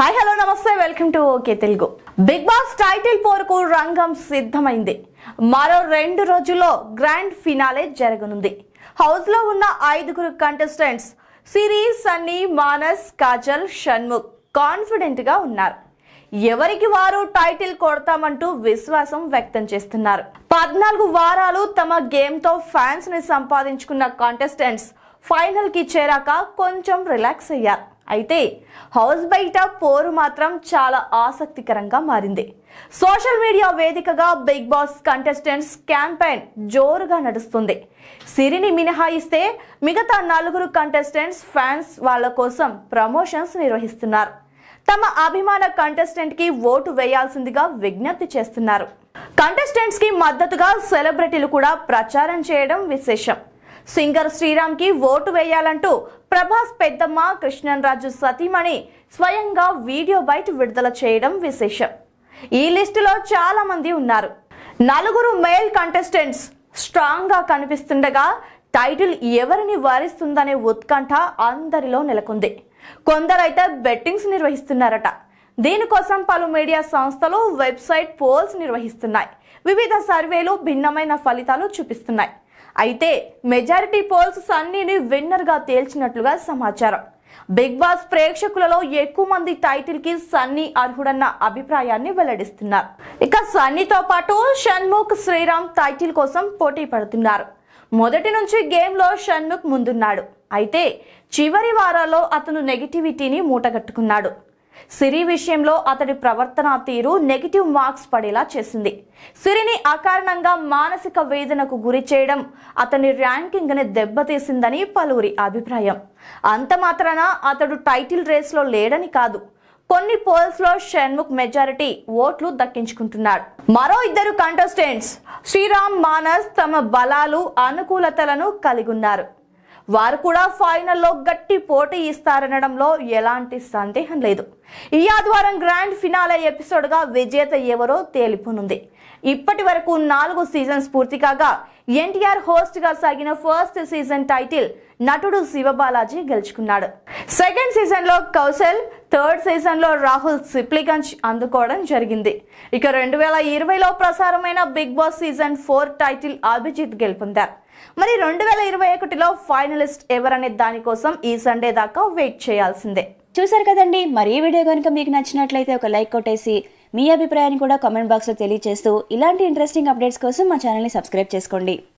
hi hello నమస్తే welcome to okay Telugu Bigg Boss title పోరుకు రంగం సిద్ధమైంది మరో రెండు రోజుల్లో గ్రాండ్ ఫినాలే జరగనుంది హౌస్ లో ఉన్న ఐదుగురు కంటెస్టెంట్స్ సిరీస్ సన్నీ మానస్ కాజల్ షణ్ముఖ్ కాన్ఫిడెంట్ గా ఉన్నారు ఎవరికి వారు టైటిల్ కొడతామంటూ విశ్వాసం వ్యక్తం చేస్తున్నారు పద్నాలుగు వారాలు తమ గేమ్ తో ఫ్యాన్స్ ని సంపాదించుకున్న కాంటెస్టెంట్స్ ఫైనల్ కి చేరాక కొంచెం రిలాక్స్ అయ్యారు అయితే హౌస్ బయట పోరు మాత్రం చాలా ఆసక్తికరంగా మారింది సోషల్ మీడియా వేదికగా బిగ్ బాస్ కంటెస్టెంట్స్ క్యాంపెయిన్ జోరుగా నడుస్తుంది సిరిని మినహాయిస్తే మిగతా నలుగురు కంటెస్టెంట్స్ ఫ్యాన్స్ వాళ్ళ కోసం ప్రమోషన్స్ నిర్వహిస్తున్నారు తమ అభిమాన కంటెస్టెంట్ కి ఓటు వేయాల్సిందిగా విజ్ఞప్తి చేస్తున్నారు కంటెస్టెంట్స్ కి మద్దతుగా సెలబ్రిటీలు కూడా ప్రచారం చేయడం విశేషం సింగర్ శ్రీరామ్ కి ఓటు వేయాలంటూ ప్రభాస్ పెద్దమ్మ కృష్ణన్ రాజు సతీమణి స్వయంగా వీడియో బయట విడుదల చేయడం విశేషం ఈ లిస్టులో చాలా మంది ఉన్నారు నలుగురు మేల్ కంటెస్టెంట్స్ స్ట్రాంగ్ గా కనిపిస్తుండగా టైటిల్ ఎవరిని వారిస్తుందనే ఉత్కంఠ అందరిలో నెలకొంది కొందరైతే బెట్టింగ్స్ నిర్వహిస్తున్నారట దీనికోసం పలు మీడియా సంస్థలు వెబ్సైట్ పోల్స్ నిర్వహిస్తున్నాయి వివిధ సర్వేలు భిన్నమైన ఫలితాలు చూపిస్తున్నాయి అయితే మెజారిటీ పోల్స్ సన్నీని విన్నర్ గా తేల్చినట్లుగా సమాచారం బిగ్ బాస్ ప్రేక్షకులలో ఎక్కువ మంది టైటిల్ కి సన్నీ అర్హుడన్న అభిప్రాయాన్ని వెల్లడిస్తున్నారు ఇక సన్నీతో పాటు షణ్ముఖ్ శ్రీరామ్ టైటిల్ కోసం పోటీ పడుతున్నారు మొదటి నుంచి గేమ్ లో షణ్ముఖ్ ముందున్నాడు అయితే చివరి వారాల్లో అతను నెగిటివిటీని మూటగట్టుకున్నాడు సిరి విషయంలో అతడి ప్రవర్తన తీరు నెగిటివ్ మార్క్స్ పడేలా చేసింది సిరిని అకారణంగా మానసిక వేదనకు గురి చేయడం అతని ర్యాంకింగ్ ని దెబ్బతీసిందని పలువురి అభిప్రాయం అంత మాత్రాన అతడు టైటిల్ రేస్ లో లేడని కాదు కొన్ని పోల్స్ లో షణ్ముఖ్ మెజారిటీ ఓట్లు దక్కించుకుంటున్నాడు మరో ఇద్దరు కంటెస్టెంట్స్ శ్రీరామ్ మానస్ తమ బలాలు అనుకూలతలను కలిగి ఉన్నారు వారు కూడా ఫైనల్లో గట్టి పోటీ ఇస్తారనడంలో ఎలాంటి సందేహం లేదు ఈ ఆదివారం గ్రాండ్ ఫినాలే ఎపిసోడ్ గా విజేత ఎవరో తేలిపోనుంది ఇప్పటి వరకు నాలుగు సీజన్స్ పూర్తి కాగా ఎన్టీఆర్ హోస్ట్ గా సాగిన ఫస్ట్ సీజన్ టైటిల్ నటుడు శివబాలాజీ గెలుచుకున్నాడు సెకండ్ సీజన్ లో కౌశల్ థర్డ్ సీజన్ లో రాహుల్ సిప్లిగంజ్ అందుకోవడం జరిగింది ఇక రెండు వేల ఇరవైలో ప్రసారమైన Bigg Boss season four title Abhijeet గెలుపొందారు మరి రెండు వేల ఇరవై ఒకటిలో ఫైనలిస్ట్ ఎవరనే దానికోసం ఈ సండే దాకా వెయిట్ చేయాల్సిందే చూసారు కదండి మరి ఈ వీడియో కనుక మీకు నచ్చినట్లయితే ఒక లైక్ కొట్టేసి మీ అభిప్రాయాన్ని కూడా కామెంట్ బాక్స్లో తెలియజేస్తూ ఇలాంటి ఇంట్రెస్టింగ్ అప్డేట్స్ కోసం మా ఛానల్ని సబ్స్క్రైబ్ చేసుకోండి